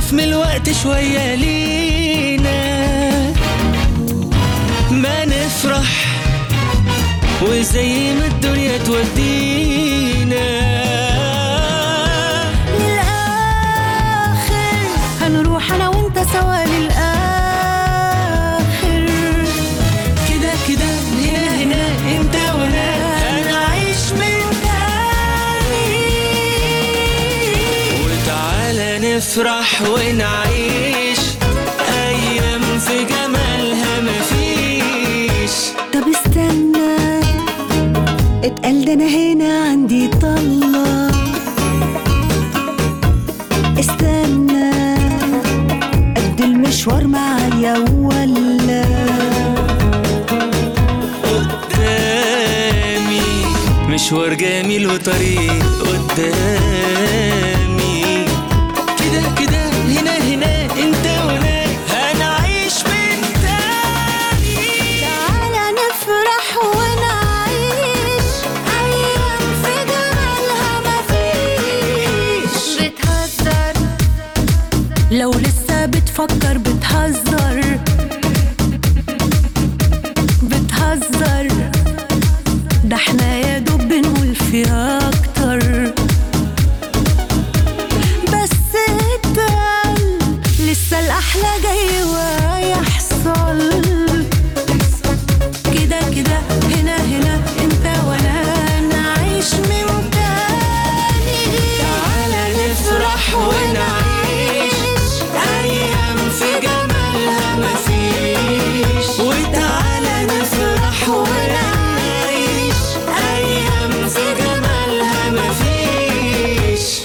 نخطف من الوقت شوية لينا ما نفرح وزي ما الدنيا تودينا للآخر هنروح أنا وأنت سوا للآخر كده كده هنا هنا انت وانا هنعيش من تاني وتعالى نفرح ونعيش ايام في جمالها مفيش طب استنى اتقال ده أنا هنا عندي طلة استنى قد المشوار معايا ولا قدامي مشوار جميل وطريق قدامي كده كده هنا هنا انت وانا هنعيش من تاني تعالى نفرح ونعيش أيام في جمالها مفيش بتهزر لو لسه بتفكر